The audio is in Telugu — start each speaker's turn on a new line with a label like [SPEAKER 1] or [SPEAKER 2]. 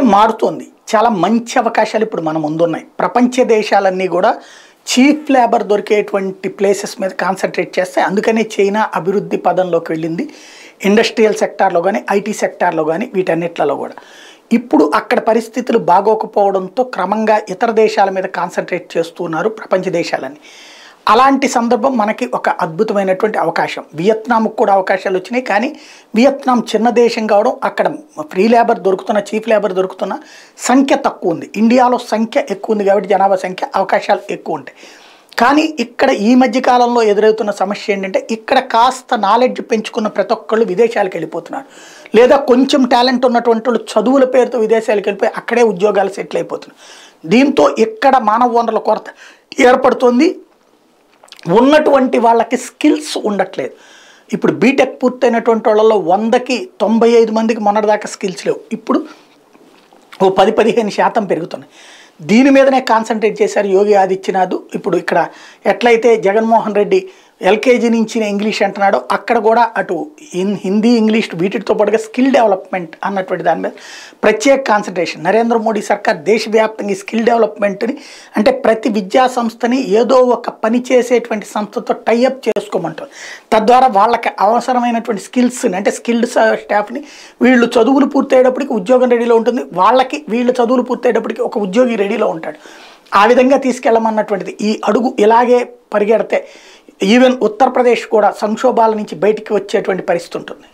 [SPEAKER 1] మారుతోంది చాలా మంచి అవకాశాలు ఇప్పుడు మన ముందున్నాయి ప్రపంచ దేశాలన్నీ కూడా చీప్ లేబర్ దొరికేటువంటి ప్లేసెస్ మీద కాన్సన్ట్రేట్ చేస్తే అందుకనే చైనా అభివృద్ధి పదంలోకి వెళ్ళింది ఇండస్ట్రియల్ సెక్టార్లో కానీ ఐటీ సెక్టార్లో కానీ వీటన్నిట్లలో కూడా ఇప్పుడు అక్కడ పరిస్థితులు బాగోకపోవడంతో క్రమంగా ఇతర దేశాల మీద కాన్సన్ట్రేట్ చేస్తున్నారు ప్రపంచ దేశాలని అలాంటి సందర్భం మనకి ఒక అద్భుతమైనటువంటి అవకాశం వియత్నాంకు కూడా అవకాశాలు వచ్చినాయి కానీ వియత్నాం చిన్న దేశం కావడం అక్కడ ఫ్రీ లేబర్ దొరుకుతున్న చీఫ్ లేబర్ దొరుకుతున్న సంఖ్య తక్కువ ఉంది ఇండియాలో సంఖ్య ఎక్కువ ఉంది కాబట్టి జనాభా సంఖ్య అవకాశాలు ఎక్కువ ఉంటాయి కానీ ఇక్కడ ఈ మధ్య కాలంలో ఎదురవుతున్న సమస్య ఏంటంటే ఇక్కడ కాస్త నాలెడ్జ్ పెంచుకున్న ప్రతి ఒక్కళ్ళు విదేశాలకు వెళ్ళిపోతున్నారు లేదా కొంచెం టాలెంట్ ఉన్నటువంటి వాళ్ళు చదువుల పేరుతో విదేశాలకు వెళ్ళిపోయి అక్కడే ఉద్యోగాలు సెటిల్ అయిపోతున్నారు దీంతో ఇక్కడ మానవ వనరుల కొరత ఏర్పడుతుంది ఉన్నటువంటి వాళ్ళకి స్కిల్స్ ఉండట్లేదు ఇప్పుడు బీటెక్ పూర్తయినటువంటి వాళ్ళలో వందకి తొంభై ఐదు మందికి మొన్నటిదాకా స్కిల్స్ లేవు ఇప్పుడు ఓ పది పదిహేను శాతం పెరుగుతున్నాయి దీని మీదనే కాన్సన్ట్రేట్ చేశారు యోగి ఆదిత్యనాథ్ ఇప్పుడు ఇక్కడ ఎట్లయితే జగన్మోహన్ రెడ్డి ఎల్కేజీ నుంచి ఇంగ్లీష్ అంటున్నాడో అక్కడ కూడా అటు హిన్- హిందీ ఇంగ్లీష్ వీటితో పాటుగా స్కిల్ డెవలప్మెంట్ అన్నటువంటి దాని మీద ప్రత్యేక కాన్సన్ట్రేషన్ నరేంద్ర మోడీ సర్కార్ దేశవ్యాప్తంగా ఈ స్కిల్ డెవలప్మెంట్ని అంటే ప్రతి విద్యా సంస్థని ఏదో ఒక పని చేసేటువంటి సంస్థతో టైఅప్ చేసుకోమంటారు తద్వారా వాళ్ళకి అవసరమైనటువంటి స్కిల్స్ని అంటే స్కిల్డ్ స్టాఫ్ని వీళ్ళు చదువులు పూర్తయ్యేటప్పటికి ఉద్యోగం రెడీలో ఉంటుంది వాళ్ళకి వీళ్ళు చదువులు పూర్తయ్యేటప్పటికి ఒక ఉద్యోగి రెడీలో ఉంటాడు ఆ విధంగా తీసుకెళ్ళమన్నటువంటిది ఈ అడుగు ఇలాగే పరిగెడితే ఈవెన్ ఉత్తరప్రదేశ్ కూడా సంక్షోభాల నుంచి బయటికి వచ్చేటువంటి పరిస్థితి ఉంటుంది